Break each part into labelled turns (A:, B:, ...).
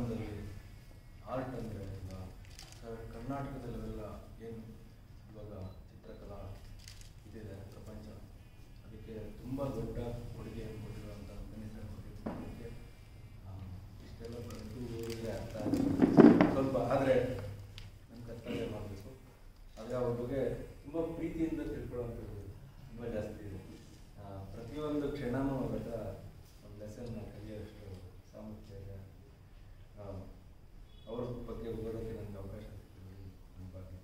A: ಜೀವನದಲ್ಲಿ ಆರ್ಟ್ ಅಂದರೆ ಈಗ ಕ- ಕರ್ನಾಟಕದಲ್ಲೆಲ್ಲ ಏನು ಇವಾಗ ಚಿತ್ರಕಲಾ ಇದಿದೆ ಪ್ರಪಂಚ ಅದಕ್ಕೆ ತುಂಬ ದೊಡ್ಡ ಕೊಡುಗೆಯನ್ನು ಕೊಟ್ಟಿರುವಂಥ ಗಣಿತ ಕೊಟ್ಟಿರೋದಕ್ಕೆ ಇಷ್ಟೆಲ್ಲ ಕಲಿತು ಓದಿದ್ರೆ ಅರ್ಥ ಆಗುತ್ತೆ ಸ್ವಲ್ಪ ಆದರೆ ನನ್ನ ಕರ್ತವ್ಯ ಮಾಡಬೇಕು ಆದರೆ ಅವ್ರ ಬಗ್ಗೆ ತುಂಬ ಪ್ರೀತಿಯಿಂದ ತಿಳ್ಕೊಳ್ಳುವಂಥದ್ದು ತುಂಬ ಜಾಸ್ತಿ ಇದೆ ಆ, ಪ್ರತಿಯೊಂದು ಕ್ಷಣನೂ ಅವ್ರ ಹತ್ರ ಒಂದು ಲೆಸನ್ನ ಕಲಿಯೋಷ್ಟು ಸಾಮರ್ಥ್ಯ ಇದೆ ಆ, ಅವ್ರ ಬಗ್ಗೆ ಓದೋಕ್ಕೆ ನನಗೆ ಅವಕಾಶ ಸಿಕ್ಕಿದೆ ನನ್ನ ಬಗ್ಗೆ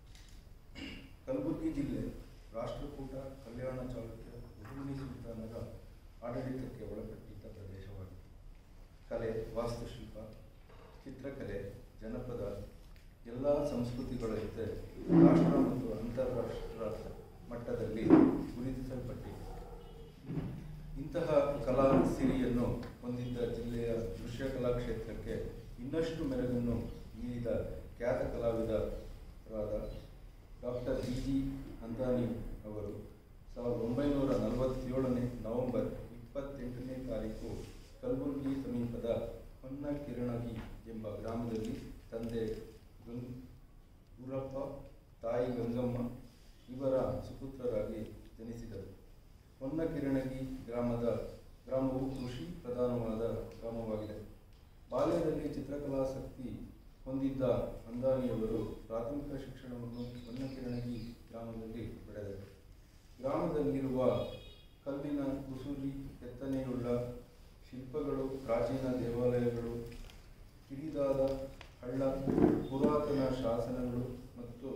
A: ಕಲಬುರಗಿ ಜಿಲ್ಲೆ ರಾಷ್ಟ್ರಕೂಟ ಕಲ್ಯಾಣ ಚಾಲುಕ್ಯ ಉಡುಮಿ ಸುಲ್ತಾನರ ಆಡಳಿತಕ್ಕೆ ಒಳಪಟ್ಟಿದ್ದ ಪ್ರದೇಶವಾಗಿದೆ ಕಲೆ ವಾಸ್ತುಶಿಲ್ಪ ಚಿತ್ರಕಲೆ ಜನಪದ ಎಲ್ಲ ಸಂಸ್ಕೃತಿಗಳ ಜೊತೆ ರಾಷ್ಟ್ರ ಮತ್ತು ಅಂತಾರಾಷ್ಟ್ರ ಮಟ್ಟದಲ್ಲಿ ಗುರುತಿಸಲ್ಪಟ್ಟಿದೆ ಇಂತಹ ಕಲಾ ಸಿರಿಯನ್ನು ಹೊಂದಿದ್ದ ಜಿಲ್ಲೆಯ ದೃಶ್ಯ ಕಲಾ ಕ್ಷೇತ್ರಕ್ಕೆ ಇನ್ನಷ್ಟು ಮೆರುಗನ್ನು ನೀಡಿದ ಖ್ಯಾತ ಕಲಾವಿದರಾದ ಡಾಕ್ಟರ್ ಜಿ ಜಿ ಅಂದಾನಿ ಅವರು ಸಾವಿರದ ಒಂಬೈನೂರ ನಲವತ್ತೇಳನೇ ನವೆಂಬರ್ ಇಪ್ಪತ್ತೆಂಟನೇ ತಾರೀಕು ಕಲಬುರಗಿ ಸಮೀಪದ ಹೊನ್ನಕಿರಣಗಿ ಎಂಬ ಗ್ರಾಮದಲ್ಲಿ ತಂದೆ ಗಂಗ್ ಗುರಪ್ಪ ತಾಯಿ ಗಂಗಮ್ಮ ಇವರ ಸುಪುತ್ರರಾಗಿ ಜನಿಸಿದರು ಹೊನ್ನಕಿರಣಗಿ ಗ್ರಾಮದ ಗ್ರಾಮವು ಕೃಷಿ ಪ್ರಧಾನವಾದ ಗ್ರಾಮವಾಗಿದೆ ಬಾಲ್ಯದಲ್ಲಿ ಚಿತ್ರಕಲಾಸಕ್ತಿ ಹೊಂದಿದ್ದ ಅಂದಾನಿಯವರು ಪ್ರಾಥಮಿಕ ಶಿಕ್ಷಣವನ್ನು ಹೊನ್ನಕಿರಣಗಿ ಗ್ರಾಮದಲ್ಲಿ ಪಡೆದರು ಗ್ರಾಮದಲ್ಲಿರುವ ಕಲ್ಲಿನ ಕುಸುರಿ ಕೆತ್ತನೆಯುಳ್ಳ ಶಿಲ್ಪಗಳು ಪ್ರಾಚೀನ ದೇವಾಲಯಗಳು ಕಿರಿದಾದ ಹಳ್ಳ ಪುರಾತನ ಶಾಸನಗಳು ಮತ್ತು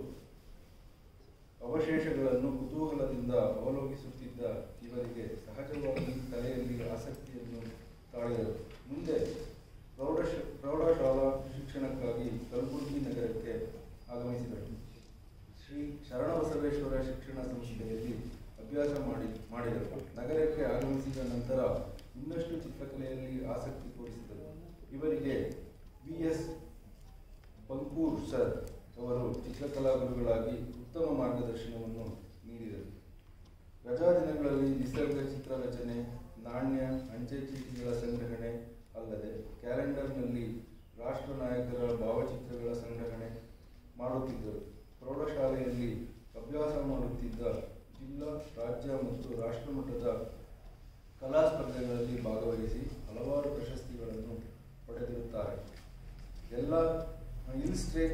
A: ಅವಶೇಷಗಳನ್ನು ಕುತೂಹಲದಿಂದ ಅವಲೋಕಿಸುತ್ತಿದ್ದ ಇವರಿಗೆ ಸಹಜವಾಗಿ ಕಲೆಯಲ್ಲಿ ಆಸಕ್ತಿಯನ್ನು ತಾಳಿದರು ಮುಂದೆ ಪ್ರೌಢಶ ಪ್ರೌಢಶಾಲಾ ಶಿಕ್ಷಣಕ್ಕಾಗಿ ಕಲಬುರಗಿ ನಗರಕ್ಕೆ ಆಗಮಿಸಿದರು ಶ್ರೀ ಶರಣಬಸವೇಶ್ವರ ಶಿಕ್ಷಣ ಸಂಸ್ಥೆಯಲ್ಲಿ ಅಭ್ಯಾಸ ಮಾಡಿ ಮಾಡಿದರು ನಗರಕ್ಕೆ ಆಗಮಿಸಿದ ನಂತರ ಇನ್ನಷ್ಟು ಚಿತ್ರಕಲೆಯಲ್ಲಿ ಆಸಕ್ತಿ ತೋರಿಸಿದರು ಇವರಿಗೆ ವಿ ಎಸ್ ಬಂಕೂರ್ ಸರ್ ಅವರು ಚಿತ್ರಕಲಾ ಗುರುಗಳಾಗಿ ಉತ್ತಮ ಮಾರ್ಗದರ್ಶನವನ್ನು ನೀಡಿದರು ರಜಾ ದಿನಗಳಲ್ಲಿ ನಿಸರ್ಗ ಚಿತ್ರ ರಚನೆ ನಾಣ್ಯ ಅಂಚೆ ಚೀಟಿಗಳ ಸಂಗ್ರಹಣೆ ಅಲ್ಲದೆ ಕ್ಯಾಲೆಂಡರ್ನಲ್ಲಿ ರಾಷ್ಟ್ರ ನಾಯಕರ ಭಾವಚಿತ್ರಗಳ ಸಂಗ್ರಹಣೆ ಮಾಡುತ್ತಿದ್ದರು ಪ್ರೌಢಶಾಲೆಯಲ್ಲಿ ಅಭ್ಯಾಸ ಮಾಡುತ್ತಿದ್ದ ಜಿಲ್ಲಾ ರಾಜ್ಯ ಮತ್ತು ರಾಷ್ಟ್ರಮಟ್ಟದ ಕಲಾ ಸ್ಪರ್ಧೆಗಳಲ್ಲಿ ಭಾಗವಹಿಸಿ ಹಲವಾರು ಪ್ರಶಸ್ತಿಗಳನ್ನು ಪಡೆದಿರುತ್ತಾರೆ ಎಲ್ಲ ಇಲ್ಸ್ಟ್ರೇಟ್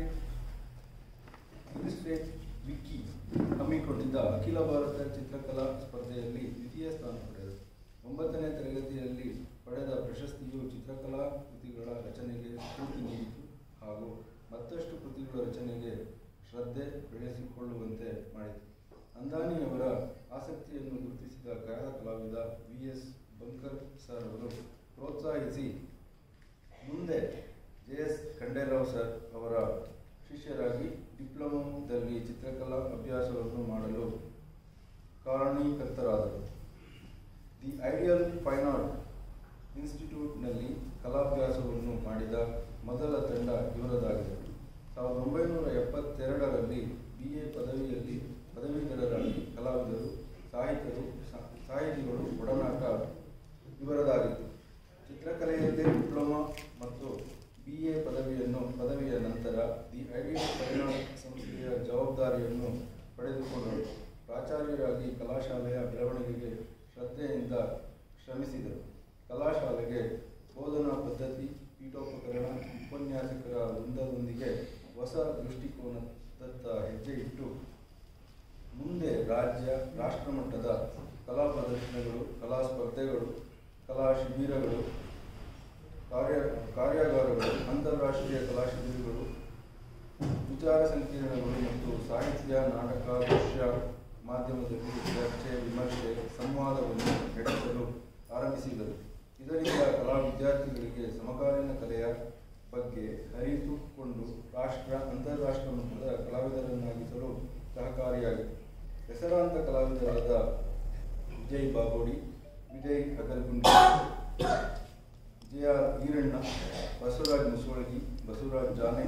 A: ಇಲ್ಸ್ಟ್ರೇಟ್ ವಿಕ್ಕಿ ಹಮ್ಮಿಕೊಂಡಿದ್ದ ಅಖಿಲ ಭಾರತ ಚಿತ್ರಕಲಾ ಸ್ಪರ್ಧೆಯಲ್ಲಿ ದ್ವಿತೀಯ ಸ್ಥಾನ ಪಡೆದರು ಒಂಬತ್ತನೇ ತರಗತಿಯಲ್ಲಿ ಪಡೆದ ಪ್ರಶಸ್ತಿಯು ಚಿತ್ರಕಲಾ ಕೃತಿಗಳ ರಚನೆಗೆ ಸ್ಫೂರ್ತಿ ನೀಡಿತು ಹಾಗೂ ಮತ್ತಷ್ಟು ಕೃತಿಗಳ ರಚನೆಗೆ ಶ್ರದ್ಧೆ ಬೆಳೆಸಿಕೊಳ್ಳುವಂತೆ ಮಾಡಿತು ಅಂದಾನಿಯವರ ಆಸಕ್ತಿಯನ್ನು ಗುರುತಿಸಿದ ಖ್ಯಾತ ಕಲಾವಿದ ವಿ ಎಸ್ ಬಂಕರ್ ಸರ್ ಅವರು ಪ್ರೋತ್ಸಾಹಿಸಿ ಮುಂದೆ ಜೆ ಎಸ್ ಖಂಡೇರಾವ್ ಸರ್ ಅವರ ಶಿಷ್ಯರಾಗಿ ಡಿಪ್ಲೊಮೊದಲ್ಲಿ ಚಿತ್ರಕಲಾ ಅಭ್ಯಾಸವನ್ನು ಮಾಡಲು ಕಾರಣೀಕರ್ತರಾದರು ದಿ ಐಡಿಯಲ್ ಫೈನ್ ಆರ್ಟ್ ಇನ್ಸ್ಟಿಟ್ಯೂಟ್ನಲ್ಲಿ ಕಲಾಭ್ಯಾಸವನ್ನು ಮಾಡಿದ ಮೊದಲ ತಂಡ ಇವರದಾಗಿದೆ ಸಾವಿರದ ಒಂಬೈನೂರ ಎಪ್ಪತ್ತೆರಡರಲ್ಲಿ ಬಿ ಎ ಪದವಿಯಲ್ಲಿ ಪದವೀಧರರಾಗಿ ಕಲಾವಿದರು ಸಾಹಿತ್ಯರು ಸಾ- ಸಾಹಿತಿಗಳು ಒಡನಾಟ ಇವರದಾಗಿತ್ತು ಚಿತ್ರಕಲೆಯಲ್ಲೇ ಡಿಪ್ಲೊಮಾ ಮತ್ತು ಬಿ ಎ ಪದವಿಯನ್ನು ಪದವಿಯ ನಂತರ ದಿ ಐಡಿಯಲ್ ಫೈನ್ ಆರ್ಟ್ ಸಂಸ್ಥೆಯ ಜವಾಬ್ದಾರಿಯನ್ನು ಪಡೆದುಕೊಂಡರು ಪ್ರಾಚಾರ್ಯರಾಗಿ ಕಲಾಶಾಲೆಯ ಬೆಳವಣಿಗೆಗೆ ಶ್ರದ್ಧೆಯಿಂದ ಶ್ರಮಿಸಿದರು ಕಲಾಶಾಲೆಗೆ ಬೋಧನಾ ಪದ್ಧತಿ ಪೀಠೋಪಕರಣ ಉಪನ್ಯಾಸಕರ ವೃಂದದೊಂದಿಗೆ ಹೊಸ ದೃಷ್ಟಿಕೋನದತ್ತ ಹೆಜ್ಜೆ ಇಟ್ಟು ಮುಂದೆ ರಾಜ್ಯ ರಾಷ್ಟ್ರಮಟ್ಟದ ಕಲಾ ಪ್ರದರ್ಶನಗಳು ಕಲಾ ಸ್ಪರ್ಧೆಗಳು ಕಲಾ ಶಿಬಿರಗಳು ಕಾರ್ಯ ಕಾರ್ಯಾಗಾರಗಳು ಅಂತಾರಾಷ್ಟ್ರೀಯ ಕಲಾ ಶಿಬಿರಗಳು ವಿಚಾರ ಸಂಕಿರಣಗಳು ಮತ್ತು ಸಾಹಿತ್ಯ ನಾಟಕ ದೃಶ್ಯ ಮಾಧ್ಯಮದಲ್ಲಿ ಚರ್ಚೆ ವಿಮರ್ಶೆ ಸಂವಾದವನ್ನು ನಡೆಸಲು ಆರಂಭಿಸಿದರು ಇದರಿಂದ ಕಲಾ ವಿದ್ಯಾರ್ಥಿಗಳಿಗೆ ಸಮಕಾಲೀನ ಕಲೆಯ ಬಗ್ಗೆ ಅರಿತುಕೊಂಡು ರಾಷ್ಟ್ರ ಅಂತಾರಾಷ್ಟ್ರ ಮಟ್ಟದ ಕಲಾವಿದರನ್ನಾಗಿಸಲು ಸಹಕಾರಿಯಾಯಿತು ಹೆಸರಾಂತ ಕಲಾವಿದರಾದ Vijay Bagodi Vijay Agargundi J R Iranna Basavaraj Musolagi Basavaraj Jane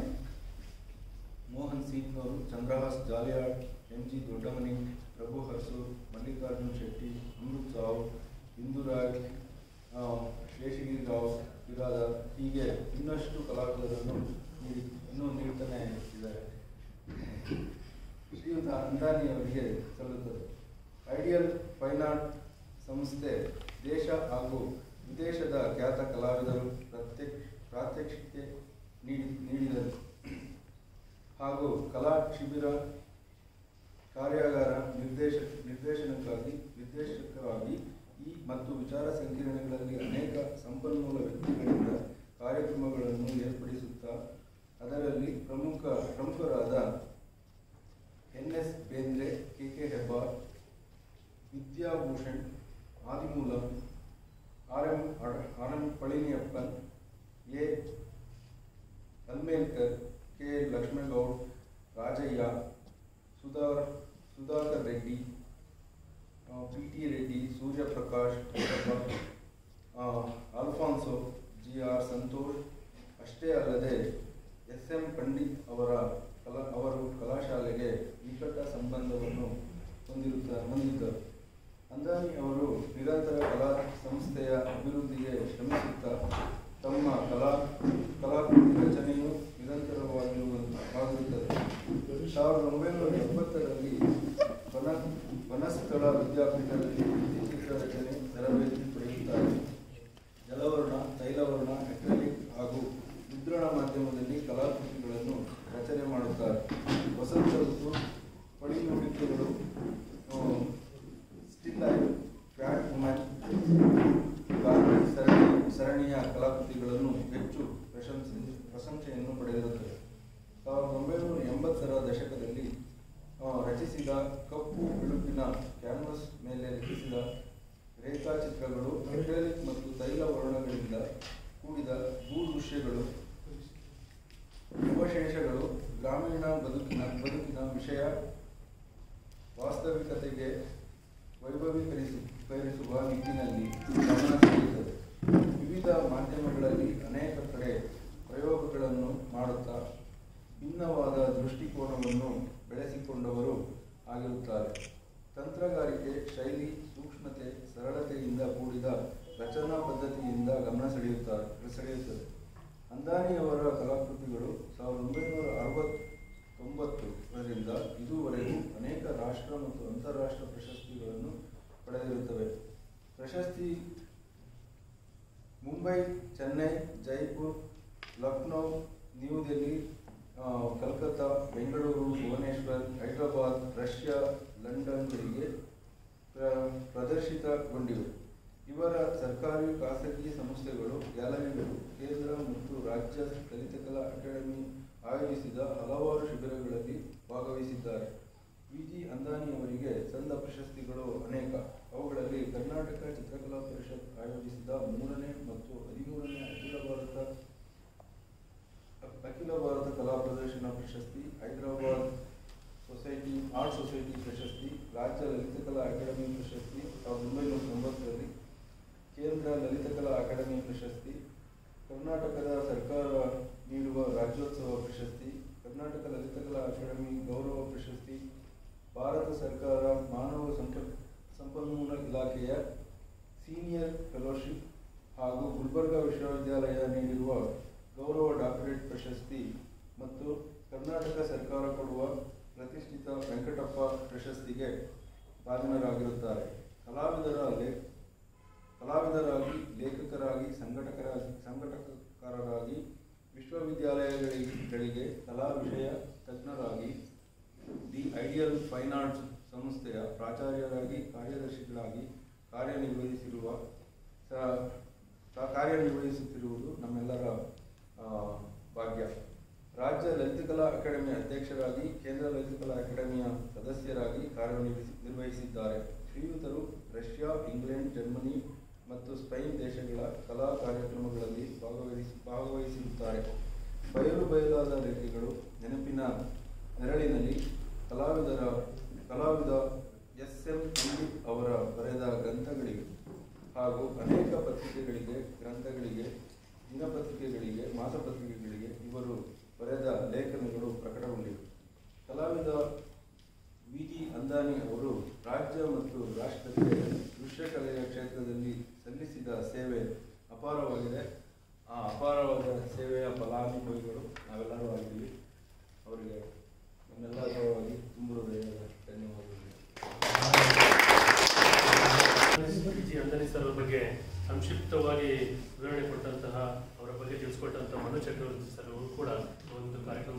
A: Mohan Seethnoor Chandrahas Jaliyal M G Doddamani Prabhu Harsoor Mallikarjun Shetty Amrut ಸಾವು ಇಂದುರಾಜ್ ಆ, ಶೇಷಗಿರಿ ರಾವ್ ಬಿರಾದರ್ ಹೀಗೆ ಇನ್ನಷ್ಟು ಕಲಾವಿದರನ್ನು ನೀಡಿ ಇನ್ನೂ ನೀಡ್ತಾನೆ ಇದ್ದಾರೆ ಶ್ರೀಯುತ ಅಂದಾನಿ ಅವರಿಗೆ ಸಲ್ಲುತ್ತದೆ ಐಡಿಯಲ್ ಫೈನ್ ಆರ್ಟ್ ಸಂಸ್ಥೆ ದೇಶ ಹಾಗೂ ವಿದೇಶದ ಖ್ಯಾತ ಕಲಾವಿದರು ಪ್ರತ್ಯಕ್ಷ ಪ್ರಾತ್ಯಕ್ಷಿಕೆ ನೀಡಿ ನೀಡಿದರು ಹಾಗೂ ಕಲಾ ಶಿಬಿರ ಕಾರ್ಯಾಗಾರ ನಿರ್ದೇಶ ನಿರ್ದೇಶನಕ್ಕಾಗಿ ನಿರ್ದೇಶಕರಾಗಿ ಈ ಮತ್ತು ವಿಚಾರ ಸಂಕಿರಣಗಳಲ್ಲಿ ಅನೇಕ ಸಂಪನ್ಮೂಲ ವ್ಯಕ್ತಿಗಳಿಂದ ಕಾರ್ಯಕ್ರಮಗಳನ್ನು ಏರ್ಪಡಿಸುತ್ತಾ ಅದರಲ್ಲಿ ಪ್ರಮುಖ ಪ್ರಮುಖರಾದ N S Bendre K K Hebbar Vidyabhushan Adimoolam R M R M Palaniappan A Almelkar K Lakshmegowd Rajaiah Sudha Sudhakar Reddy P T Reddy Suryaprakash Kottappa, ಆ, ಅಲ್ಫಾನ್ಸೋ ಜಿ ಆರ್ ಸಂತೋಷ್ ಅಷ್ಟೇ ಅಲ್ಲದೆ ಎಸ್ ಎಂ ಪಂಡಿತ್ ಅವರ ಕಲಾ ಅವರು ಕಲಾಶಾಲೆಗೆ ನಿಕಟ ಸಂಬಂಧವನ್ನು ಹೊಂದಿರುತ್ತಾ ಹೊಂದಿದ್ದರು ಅಂದಾನಿ ಅವರು ನಿರಂತರ ಕಲಾ ಸಂಸ್ಥೆಯ ಅಭಿವೃದ್ಧಿಗೆ ಶ್ರಮಿಸುತ್ತಾ ತಮ್ಮ ಕಲಾ ಕಲಾಕೃತಿ ರಚನೆಯು ನಿರಂತರವಾಗಿರುತ್ತದೆ ಸಾವಿರದ ಒಂಬೈನೂರ ಎಪ್ಪತ್ತರಲ್ಲಿ ವನ ವನಸ್ಥಳ ವಿದ್ಯಾಪೀಠದಲ್ಲಿ ಚಿತ್ರ ರಚನೆ ತರಬೇತಿ ಪಡೆಯುತ್ತಾರೆ ಜಲವರ್ಣ ತೈಲವರ್ಣ ಅಕ್ರಲಿಕ್ ಹಾಗೂ ಮುದ್ರಣ ಮಾಧ್ಯಮದಲ್ಲಿ ಕಲಾಕೃತಿಗಳನ್ನು ರಚನೆ ಮಾಡುತ್ತಾರೆ ವಸಂತ ಋತು ಪಡಿನುಡಿಕೆಗಳು still life fat woman Gandhi ಸರಣಿ ಸರಣಿಯ ಕಲಾಕೃತಿಗಳನ್ನು ಹೆಚ್ಚು ಪ್ರಶಂಸೆ ಪ್ರಶಂಸೆಯನ್ನು ಪಡೆದಿರುತ್ತದೆ ಸಾವಿರದ ಒಂಬೈನೂರ ಎಂಬತ್ತರ ದಶಕದಲ್ಲಿ ಆ, ರಚಿಸಿದ ಕಪ್ಪು ಬಿಳುಪಿನ ಕ್ಯಾನ್ವಸ್ ಮೇಲೆ ರಚಿಸಿದ ರೇಖಾಚಿತ್ರಗಳು ಅಕ್ರೆಲಿಕ್ ಮತ್ತು ತೈಲ ವರ್ಣಗಳಿಂದ ಕೂಡಿದ ಭೂದೃಶ್ಯಗಳು ಅವಶೇಷಗಳು ಗ್ರಾಮೀಣ ಬದುಕಿನ ಬದುಕಿನ ವಿಷಯ ವಾಸ್ತವಿಕತೆಗೆ ವೈಭವೀಕರಿಸಿ ಕರಿಸುವ ನಿಟ್ಟಿನಲ್ಲಿ ಗಮನ ಸೆಳೆಯುತ್ತದೆ ವಿವಿಧ ಮಾಧ್ಯಮಗಳಲ್ಲಿ ಅನೇಕ ಕಡೆ ಪ್ರಯೋಗಗಳನ್ನು ಮಾಡುತ್ತಾ ಭಿನ್ನವಾದ ದೃಷ್ಟಿಕೋನವನ್ನು ಬೆಳೆಸಿಕೊಂಡವರು ಆಗಿರುತ್ತಾರೆ ತಂತ್ರಗಾರಿಕೆ ಶೈಲಿ ಸೂಕ್ಷ್ಮತೆ ಸರಳತೆಯಿಂದ ಕೂಡಿದ ರಚನಾ ಪದ್ಧತಿಯಿಂದ ಗಮನ ಸೆಳೆಯುತ್ತಾರೆ ಸೆಳೆಯುತ್ತದೆ ಅಂದಾನಿಯವರ ಕಲಾಕೃತಿಗಳು ಸಾವಿರದ ಒಂಬೈನೂರ ಅರವತ್ತೊಂಬತ್ತರಿಂದ ಇದುವರೆಗೂ ಅನೇಕ ರಾಷ್ಟ್ರ ಮತ್ತು ಅಂತಾರಾಷ್ಟ್ರ ಪ್ರಶಸ್ತಿಗಳನ್ನು ಪಡೆದಿರುತ್ತವೆ ಪ್ರಶಸ್ತಿ ಮುಂಬೈ ಚೆನ್ನೈ ಜೈಪುರ್ ಲಕ್ನೋ ನ್ಯೂ ದೆಹಲಿ ಆ, ಕಲ್ಕತ್ತಾ ಬೆಂಗಳೂರು ಭುವನೇಶ್ವರ್ ಹೈದರಾಬಾದ್ ರಷ್ಯಾ ಲಂಡನ್ಗಳಿಗೆ ಪ್ರ- ಪ್ರದರ್ಶಿತಗೊಂಡಿವೆ ಇವರ ಸರ್ಕಾರಿ ಖಾಸಗಿ ಸಂಸ್ಥೆಗಳು ಗ್ಯಾಲರಿಗಳು ಕೇಂದ್ರ ಮತ್ತು ರಾಜ್ಯ ಲಲಿತಕಲಾ ಅಕಾಡೆಮಿ ಆಯೋಜಿಸಿದ ಹಲವಾರು ಶಿಬಿರಗಳಲ್ಲಿ ಭಾಗವಹಿಸಿದ್ದಾರೆ ವಿ ಜಿ ಅಂದಾನಿ ಅವರಿಗೆ ಸಂದ ಪ್ರಶಸ್ತಿಗಳು ಅನೇಕ ಅವುಗಳಲ್ಲಿ ಕರ್ನಾಟಕ ಚಿತ್ರಕಲಾ ಪರಿಷತ್ ಆಯೋಜಿಸಿದ ಮೂರನೇ ಮತ್ತು ಹದಿಮೂರನೇ ಅಖಿಲ ಭಾರತ ಅಖಿಲ ಭಾರತ ಕಲಾ ಪ್ರದರ್ಶನ ಪ್ರಶಸ್ತಿ ಹೈದರಾಬಾದ್ ಸೊಸೈಟಿ ಆರ್ಟ್ ಸೊಸೈಟಿ ಪ್ರಶಸ್ತಿ ರಾಜ್ಯ ಲಲಿತಕಲಾ ಅಕಾಡೆಮಿ ಪ್ರಶಸ್ತಿ ಸಾವಿರದ ಒಂಬೈನೂರ ತೊಂಬತ್ತರಲ್ಲಿ ಕೇಂದ್ರ ಲಲಿತಕಲಾ ಅಕಾಡೆಮಿ ಪ್ರಶಸ್ತಿ ಕರ್ನಾಟಕದ ಸರ್ಕಾರ ನೀಡುವ ರಾಜ್ಯೋತ್ಸವ ಪ್ರಶಸ್ತಿ ಕರ್ನಾಟಕ ಲಲಿತಕಲಾ ಅಕಾಡೆಮಿ ಗೌರವ ಪ್ರಶಸ್ತಿ ಭಾರತ ಸರ್ಕಾರ ಮಾನವ ಸಂಪ ಸಂಪನ್ಮೂಲ ಇಲಾಖೆಯ ಸೀನಿಯರ್ ಫೆಲೋಶಿಪ್ ಹಾಗೂ ಗುಲ್ಬರ್ಗ ವಿಶ್ವವಿದ್ಯಾಲಯ ನೀಡಿರುವ ಗೌರವ ಡಾಕ್ಟರೇಟ್ ಪ್ರಶಸ್ತಿ ಮತ್ತು ಕರ್ನಾಟಕ ಸರ್ಕಾರ ಕೊಡುವ ಪ್ರತಿಷ್ಠಿತ ವೆಂಕಟಪ್ಪ ಪ್ರಶಸ್ತಿಗೆ ಭಾಜನರಾಗಿರುತ್ತಾರೆ ಕಲಾವಿದರ ಲೇ ಕಲಾವಿದರಾಗಿ ಲೇಖಕರಾಗಿ ಸಂಘಟಕರಾಗಿ ಸಂಘಟಕರಾಗಿ ವಿಶ್ವವಿದ್ಯಾಲಯಗಳಿಗೆ ಕಲಾ ವಿಷಯ ತಜ್ಞರಾಗಿ ದಿ ಐಡಿಯಲ್ ಫೈನ್ ಆರ್ಟ್ಸ್ ಸಂಸ್ಥೆಯ ಪ್ರಾಚಾರ್ಯರಾಗಿ ಕಾರ್ಯದರ್ಶಿಗಳಾಗಿ ಕಾರ್ಯನಿರ್ವಹಿಸಿರುವ ಸ- ಸ- ಕಾರ್ಯನಿರ್ವಹಿಸುತ್ತಿರುವುದು ನಮ್ಮೆಲ್ಲರ ಆ, ಭಾಗ್ಯ ರಾಜ್ಯ ಲಲಿತಕಲಾ ಅಕಾಡೆಮಿ ಅಧ್ಯಕ್ಷರಾಗಿ ಕೇಂದ್ರ ಲಲಿತಕಲಾ ಅಕಾಡೆಮಿಯ ಸದಸ್ಯರಾಗಿ ಕಾರ್ಯನಿರ್ವಹಿಸಿ ನಿರ್ವಹಿಸಿದ್ದಾರೆ ಶ್ರೀಯುತರು ರಷ್ಯಾ ಇಂಗ್ಲೆಂಡ್ ಜರ್ಮನಿ ಮತ್ತು ಸ್ಪೈನ್ ದೇಶಗಳ ಕಲಾ ಕಾರ್ಯಕ್ರಮಗಳಲ್ಲಿ ಭಾಗವಹಿಸಿ ಭಾಗವಹಿಸಿರುತ್ತಾರೆ ಬಯಲು ಬಯಲಾದ ರೇಖೆಗಳು ನೆನಪಿನ ನೆರಳಿನಲ್ಲಿ ಕಲಾವಿದರ ಕಲಾವಿದ ಎಸ್ ಎಂ ಪಂಡಿತ್ ಅವರ ಬರೆದ ಗ್ರಂಥಗಳಿವೆ ಹಾಗೂ ಅನೇಕ ಪತ್ರಿಕೆಗಳಿಗೆ ಗ್ರಂಥಗಳಿಗೆ ದಿನಪತ್ರಿಕೆಗಳಿಗೆ ಮಾಸಪತ್ರಿಕೆಗಳಿಗೆ ಇವರು ಬರೆದ ಲೇಖನಗಳು ಪ್ರಕಟಗೊಂಡಿವೆ ಕಲಾವಿದ ವಿ ಜಿ ಅಂದಾನಿ ಅವರು ರಾಜ್ಯ ಮತ್ತು ರಾಷ್ಟ್ರಕ್ಕೆ ದೃಶ್ಯಕಲೆಯ ಕ್ಷೇತ್ರದಲ್ಲಿ ಸಲ್ಲಿಸಿದ ಸೇವೆ ಫಲಾನುಭವಿಗಳು ನಾವೆಲ್ಲರೂ ಆಗಿದ್ದೀವಿ ಅವರಿಗೆ ನಮ್ಮೆಲ್ಲರ ಪರವಾಗಿ ತುಂಬ ಹೃದಯದ ಧನ್ಯವಾದಗಳು
B: ಜಿ ಅಂದನಿ ಸರ್ ಅವ್ರ ಬಗ್ಗೆ ಸಂಕ್ಷಿಪ್ತವಾಗಿ ವಿವರಣೆ ಕೊಟ್ಟಂತಹ ಅವರ ಬಗ್ಗೆ ತಿಳಿಸ್ಕೊಟ್ಟಂತಹ ಮನು ಚಕ್ರವರ್ತಿ ಸರ್ ಅವರು ಕೂಡ ಒಂದು ಕಾರ್ಯಕ್ರಮ